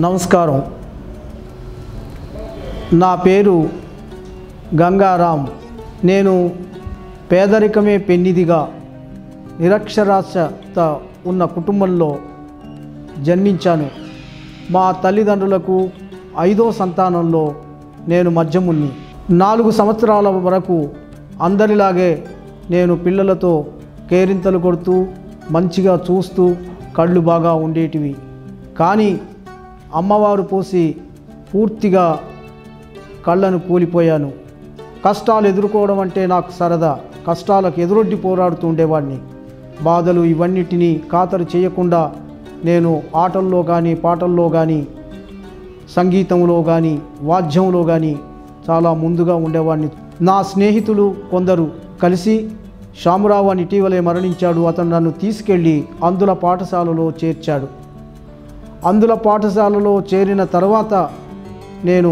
నమస్కారం నా పేరు గంగారాం నేను పేదరికమే పెన్నిదిగా నిరక్షరాస్యత ఉన్న కుటుంబంలో జన్మించాను మా తల్లిదండ్రులకు ఐదో సంతానంలో నేను మధ్యముని నాలుగు సంవత్సరాల వరకు అందరిలాగే నేను పిల్లలతో కేరింతలు కొడుతూ మంచిగా చూస్తూ కళ్ళు బాగా ఉండేటివి కానీ అమ్మవారు పోసి పూర్తిగా కళ్ళను కూలిపోయాను కష్టాలు ఎదుర్కోవడం అంటే నాకు సరదా కష్టాలకు ఎదురొడ్డి పోరాడుతూ ఉండేవాడిని బాధలు ఇవన్నిటినీ ఖాతరు చేయకుండా నేను ఆటల్లో కానీ పాటల్లో కానీ సంగీతంలో కానీ వాద్యంలో కానీ చాలా ముందుగా ఉండేవాడిని నా స్నేహితులు కొందరు కలిసి శామురావు అని ఇటీవలే మరణించాడు అతను నన్ను తీసుకెళ్ళి అందుల పాఠశాలలో చేర్చాడు అందుల పాఠశాలలో చేరిన తర్వాత నేను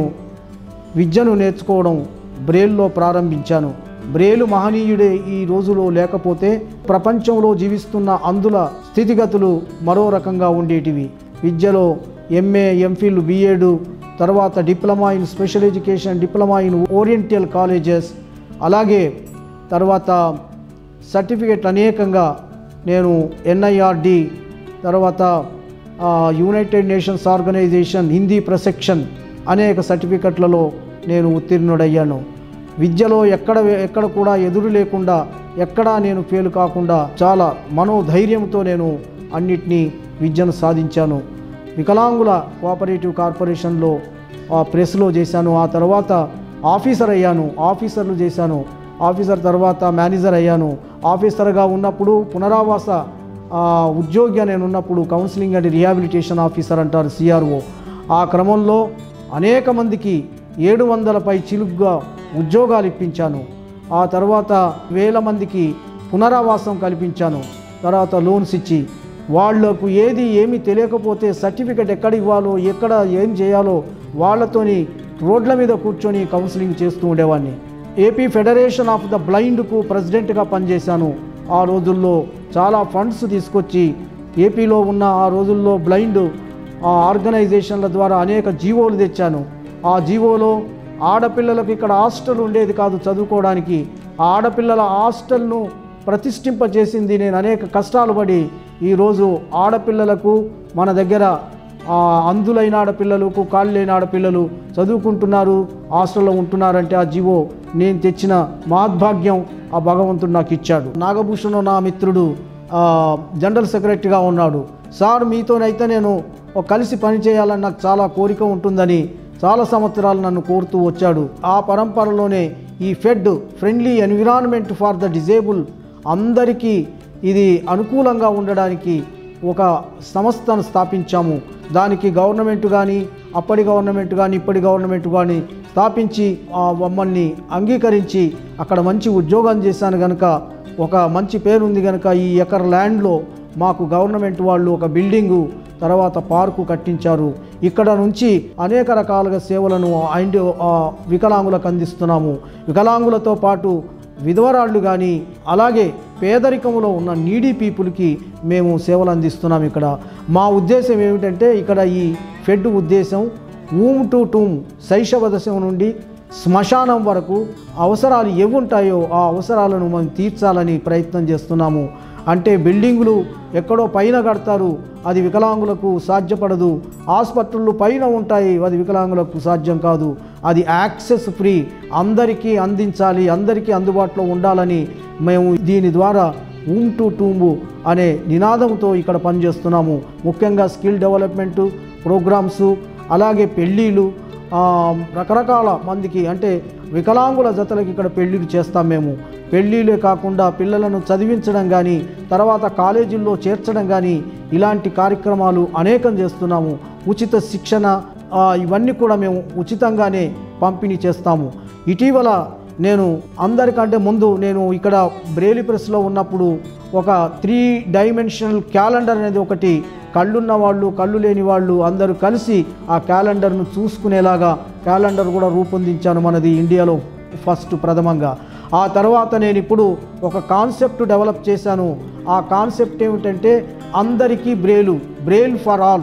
విద్యను నేర్చుకోవడం బ్రేల్లో ప్రారంభించాను బ్రేలు మహనీయుడే ఈ రోజులో లేకపోతే ప్రపంచంలో జీవిస్తున్న అందుల స్థితిగతులు మరో రకంగా ఉండేటివి విద్యలో ఎంఏ ఎంఫిల్ బిఎడ్ తర్వాత diploma in special education diploma in oriental colleges అలాగే తర్వాత సర్టిఫికెట్ అనేకంగా నేను ఎన్ఐఆర్డి తర్వాత ఆ, యునైటెడ్ నేషన్స్ ఆర్గనైజేషన్ హిందీ ప్రసెక్షన్ అనేక సర్టిఫికెట్లలో నేను ఉత్తీర్ణుడయ్యాను విద్యలో ఎక్కడ ఎక్కడ కూడా ఎదురు లేకుండా ఎక్కడా నేను ఫెయిల్ కాకుండా చాలా మనోధైర్యంతో నేను అన్నిటినీ విద్యను సాధించాను వికలాంగుల కోఆపరేటివ్ కార్పొరేషన్లో ఆ ప్రెస్లో చేశాను ఆ తర్వాత ఆఫీసర్ అయ్యాను ఆఫీసర్లు చేశాను ఆఫీసర్ తర్వాత మేనేజర్ అయ్యాను ఆఫీసర్గా ఉన్నప్పుడు పునరావాస ఆ, ఉద్యోగిగా నేను ఉన్నప్పుడు కౌన్సిలింగ్ అండ్ రిహాబిలిటేషన్ ఆఫీసర్ అంటారు సిఆర్ఓ ఆ క్రమంలో అనేక మందికి ఏడు వందల పై చిలుగ్గా ఉద్యోగాలు ఇప్పించాను ఆ తర్వాత వేల మందికి పునరావాసం కల్పించాను తర్వాత లోన్స్ ఇచ్చి వాళ్లకు ఏది ఏమి తెలియకపోతే సర్టిఫికెట్ ఎక్కడ ఇవ్వాలో ఎక్కడ ఏం చేయాలో వాళ్ళతోని రోడ్ల మీద కూర్చొని కౌన్సిలింగ్ చేస్తూ ఉండేవాడిని ఏపీ ఫెడరేషన్ ఆఫ్ ద బ్లైండ్కు ప్రెసిడెంట్గా పనిచేశాను ఆ రోజుల్లో చాలా ఫండ్స్ తీసుకొచ్చి ఏపీలో ఉన్న ఆ రోజుల్లో బ్లైండ్ ఆ ఆర్గనైజేషన్ల ద్వారా అనేక జీవోలు తెచ్చాను ఆ జీవోలో ఆడపిల్లలకు ఇక్కడ హాస్టల్ ఉండేది కాదు చదువుకోవడానికి ఆ ఆడపిల్లల హాస్టల్ను ప్రతిష్ఠింపజేసింది నేను అనేక కష్టాలు పడి ఈరోజు ఆడపిల్లలకు మన దగ్గర ఆ, అందులైన ఆడపిల్లలకు కాళ్ళు లేని ఆడపిల్లలు చదువుకుంటున్నారు హాస్టల్లో ఉంటున్నారంటే ఆ జీవో నేను తెచ్చిన మహద్భాగ్యం ఆ భగవంతుడు నాకు ఇచ్చాడు నాగభూషణ్ నా మిత్రుడు ఆ, జనరల్ సెక్రటరీగా ఉన్నాడు సార్ మీతోనైతే నేను ఒక కలిసి పని చేయాలని నాకు చాలా కోరిక ఉంటుందని చాలా సంవత్సరాలు నన్ను కోరుతూ వచ్చాడు ఆ పరంపరలోనే ఈ fed friendly environment for the disable అందరికీ ఇది అనుకూలంగా ఉండడానికి ఒక సంస్థను స్థాపించాము దానికి గవర్నమెంట్ కానీ అప్పటి గవర్నమెంట్ కానీ ఇప్పటి గవర్నమెంట్ కానీ స్థాపించి ఆ మమ్మల్ని అంగీకరించి అక్కడ మంచి ఉద్యోగం చేశాను కనుక ఒక మంచి పేరు ఉంది కనుక ఈ ఎకర్ ల్యాండ్లో మాకు గవర్నమెంట్ వాళ్ళు ఒక బిల్డింగు తర్వాత పార్కు కట్టించారు ఇక్కడ నుంచి అనేక రకాలుగా సేవలను అండ్ వికలాంగులకు అందిస్తున్నాము వికలాంగులతో పాటు విధవరాళ్ళు కానీ అలాగే పేదరికంలో ఉన్న నీడీ పీపుల్కి మేము సేవలు అందిస్తున్నాం ఇక్కడ మా ఉద్దేశం ఏమిటంటే ఇక్కడ ఈ ఫెడ్ ఉద్దేశం ఊమ్ టు టూమ్ శైశవ దశ నుండి శ్మశానం వరకు అవసరాలు ఏవి ఉంటాయో ఆ అవసరాలను మనం తీర్చాలని ప్రయత్నం చేస్తున్నాము అంటే బిల్డింగులు ఎక్కడో పైన కడతారు అది వికలాంగులకు సాధ్యపడదు ఆసుపత్రులు పైన ఉంటాయి అది వికలాంగులకు సాధ్యం కాదు అది యాక్సెస్ ఫ్రీ అందరికీ అందించాలి అందరికీ అందుబాటులో ఉండాలని మేము దీని ద్వారా ఊమ్ టు టూంబు అనే నినాదంతో ఇక్కడ పనిచేస్తున్నాము ముఖ్యంగా స్కిల్ డెవలప్మెంటు ప్రోగ్రామ్స్ అలాగే పెళ్ళిళ్ళు ఆ, రకరకాల మందికి అంటే వికలాంగుల జతలకు ఇక్కడ పెళ్ళిళ్ళు చేస్తాం మేము పెళ్ళిళ్ళే కాకుండా పిల్లలను చదివించడం కానీ తర్వాత కాలేజీల్లో చేర్చడం కానీ ఇలాంటి కార్యక్రమాలు అనేకం చేస్తున్నాము ఉచిత శిక్షణ ఆ, ఇవన్నీ కూడా మేము ఉచితంగానే పంపిణీ చేస్తాము ఇటీవల నేను అందరికంటే ముందు నేను ఇక్కడ బ్రేలి ప్రెస్లో ఉన్నప్పుడు ఒక త్రీ డైమెన్షనల్ క్యాలెండర్ అనేది ఒకటి కళ్ళున్న వాళ్ళు కళ్ళు లేని వాళ్ళు అందరూ కలిసి ఆ క్యాలెండర్ను చూసుకునేలాగా క్యాలెండర్ కూడా రూపొందించాను మనది ఇండియాలో ఫస్ట్ ప్రథమంగా ఆ తర్వాత నేను ఇప్పుడు ఒక కాన్సెప్ట్ డెవలప్ చేశాను ఆ కాన్సెప్ట్ ఏమిటంటే అందరికీ బ్రేలు బ్రేల్ ఫర్ ఆల్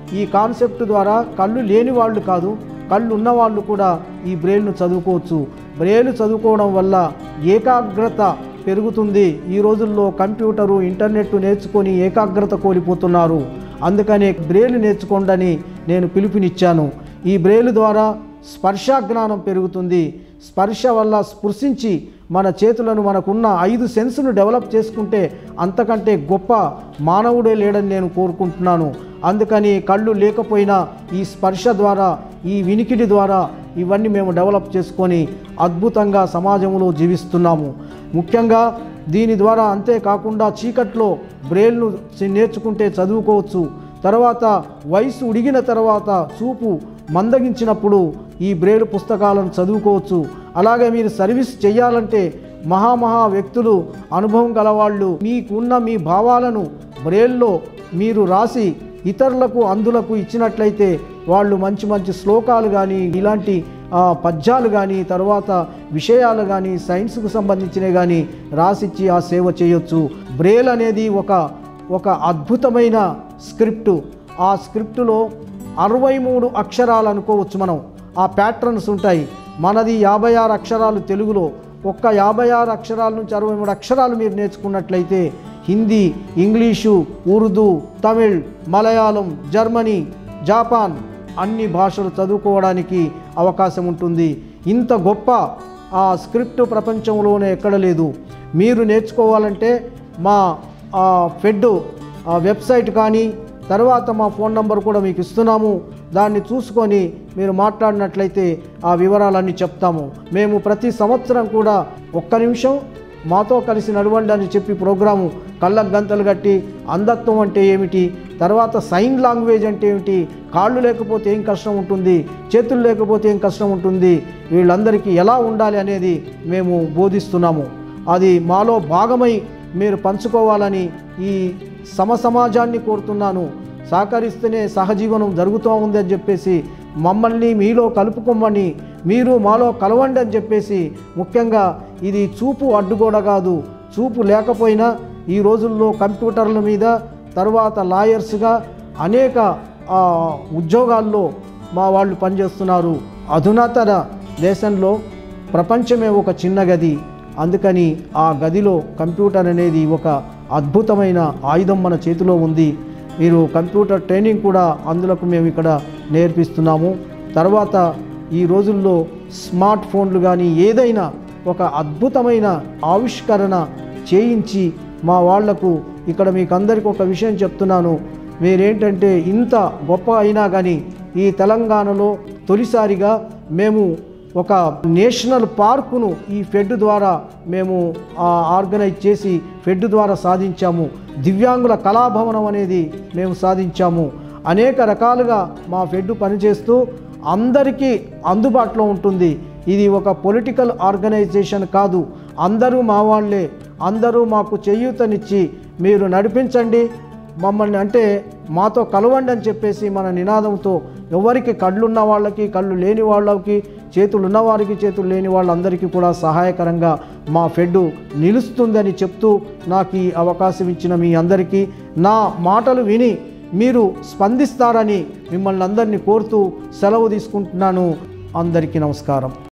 ఈ కాన్సెప్ట్ ద్వారా కళ్ళు లేని వాళ్ళు కాదు కళ్ళు ఉన్న వాళ్ళు కూడా ఈ బ్రెయిల్ను చదువుకోవచ్చు బ్రెయిల్ చదువుకోవడం వల్ల ఏకాగ్రత పెరుగుతుంది ఈ రోజుల్లో కంప్యూటరు ఇంటర్నెట్ నేర్చుకొని ఏకాగ్రత కోల్పోతున్నారు అందుకనే బ్రెయిల్ నేర్చుకోండి నేను పిలుపునిచ్చాను ఈ బ్రెయిల్ ద్వారా స్పర్శ జ్ఞానం పెరుగుతుంది స్పర్శ వల్ల స్పృశించి మన చేతులను మనకున్న ఐదు సెన్స్ను డెవలప్ చేసుకుంటే అంతకంటే గొప్ప మానవుడే లేడని నేను కోరుకుంటున్నాను అందుకని కళ్ళు లేకపోయినా ఈ స్పర్శ ద్వారా ఈ వినికిడి ద్వారా ఇవన్నీ మేము డెవలప్ చేసుకొని అద్భుతంగా సమాజంలో జీవిస్తున్నాము ముఖ్యంగా దీని ద్వారా అంతేకాకుండా చీకట్లో బ్రెయిల్ను నేర్చుకుంటే చదువుకోవచ్చు తర్వాత వయసు ఉడిగిన తర్వాత చూపు మందగించినప్పుడు ఈ బ్రెయిల్ పుస్తకాలను చదువుకోవచ్చు అలాగే మీరు సర్వీస్ చేయాలంటే మహామహా వ్యక్తులు అనుభవం గలవాళ్ళు మీకున్న మీ భావాలను బ్రెయిల్లో మీరు రాసి ఇతరులకు అందులకు ఇచ్చినట్లయితే వాళ్ళు మంచి మంచి శ్లోకాలు కానీ ఇలాంటి ఆ, పద్యాలు కానీ తర్వాత విషయాలు కానీ సైన్స్కు సంబంధించినవి కానీ రాసిచ్చి ఆ సేవ చేయొచ్చు బ్రేల్ అనేది ఒక ఒక అద్భుతమైన స్క్రిప్టు ఆ స్క్రిప్టులో అరవై మూడు అక్షరాలు అనుకోవచ్చు మనం ఆ ప్యాటర్న్స్ ఉంటాయి మనది యాభై ఆరు అక్షరాలు తెలుగులో ఒక్క యాభై ఆరు అక్షరాల నుంచి అరవై మూడు అక్షరాలు మీరు నేర్చుకున్నట్లయితే Hindi English Urdu Tamil Malayalam Germany Japan అన్ని భాషలు చదువుకోవడానికి అవకాశం ఉంటుంది ఇంత గొప్ప ఆ స్క్రిప్ట్ ప్రపంచంలోనే ఎక్కడ లేదు మీరు నేర్చుకోవాలంటే మా ఆ, ఫెడ్ ఆ, వెబ్సైట్ కానీ తర్వాత మా ఫోన్ నంబర్ కూడా మీకు ఇస్తున్నాము దాన్ని చూసుకొని మీరు మాట్లాడినట్లయితే ఆ వివరాలన్నీ చెప్తాము మేము ప్రతి సంవత్సరం కూడా ఒక్క నిమిషం మాతో కలిసి నడవండి అని చెప్పి ప్రోగ్రాము కళ్ళకు గంతలు కట్టి అంధత్వం అంటే ఏమిటి తర్వాత సైన్ లాంగ్వేజ్ అంటే ఏమిటి కాళ్ళు లేకపోతే ఏం కష్టం ఉంటుంది చేతులు లేకపోతే ఏం కష్టం ఉంటుంది వీళ్ళందరికీ ఎలా ఉండాలి అనేది మేము బోధిస్తున్నాము అది మాలో భాగమై మీరు పంచుకోవాలని ఈ సమసమాజాన్ని కోరుతున్నాను సహకరిస్తేనే సహజీవనం జరుగుతూ ఉంది అని చెప్పేసి మమ్మల్ని మీలో కలుపుకోమని మీరు మాలో కలవండి అని చెప్పేసి ముఖ్యంగా ఇది చూపు అడ్డుగోడ కాదు చూపు లేకపోయినా ఈ రోజుల్లో కంప్యూటర్ల మీద తర్వాత లాయర్స్గా అనేక ఆ, ఉద్యోగాల్లో మా వాళ్ళు పనిచేస్తున్నారు అధునాతన దేశంలో ప్రపంచమే ఒక చిన్న గది అందుకని ఆ గదిలో కంప్యూటర్ అనేది ఒక అద్భుతమైన ఆయుధం మన చేతిలో ఉంది మీరు కంప్యూటర్ ట్రైనింగ్ కూడా అందులోకి మేము ఇక్కడ నేర్పిస్తున్నాము తర్వాత ఈ రోజుల్లో స్మార్ట్ ఫోన్లు కానీ ఏదైనా ఒక అద్భుతమైన ఆవిష్కరణ చేయించి మా వాళ్లకు ఇక్కడ మీకు అందరికీ ఒక విషయం చెప్తున్నాను మీరేంటంటే ఇంత గొప్ప అయినా కానీ ఈ తెలంగాణలో తొలిసారిగా మేము ఒక నేషనల్ పార్కును ఈ ఫెడ్ ద్వారా మేము ఆ, ఆర్గనైజ్ చేసి ఫెడ్ ద్వారా సాధించాము దివ్యాంగుల కళాభవనం అనేది మేము సాధించాము అనేక రకాలుగా మా ఫెడ్ పనిచేస్తూ అందరికీ అందుబాటులో ఉంటుంది ఇది ఒక పొలిటికల్ ఆర్గనైజేషన్ కాదు అందరూ మా వాళ్ళే అందరూ మాకు చేయూతనిచ్చి మీరు నడిపించండి మమ్మల్ని అంటే మాతో కలవండి అని చెప్పేసి మన నినాదంతో ఎవరికి కళ్ళున్న వాళ్ళకి కళ్ళు లేని వాళ్ళకి చేతులు ఉన్నవారికి చేతులు లేని వాళ్ళందరికీ కూడా సహాయకరంగా మా ఫెడ్ నిలుస్తుందని చెప్తూ నాకు ఈ అవకాశం ఇచ్చిన మీ అందరికీ నా మాటలు విని మీరు స్పందిస్తారని మిమ్మల్ని అందరినీ కోరుతూ సెలవు తీసుకుంటున్నాను అందరికీ నమస్కారం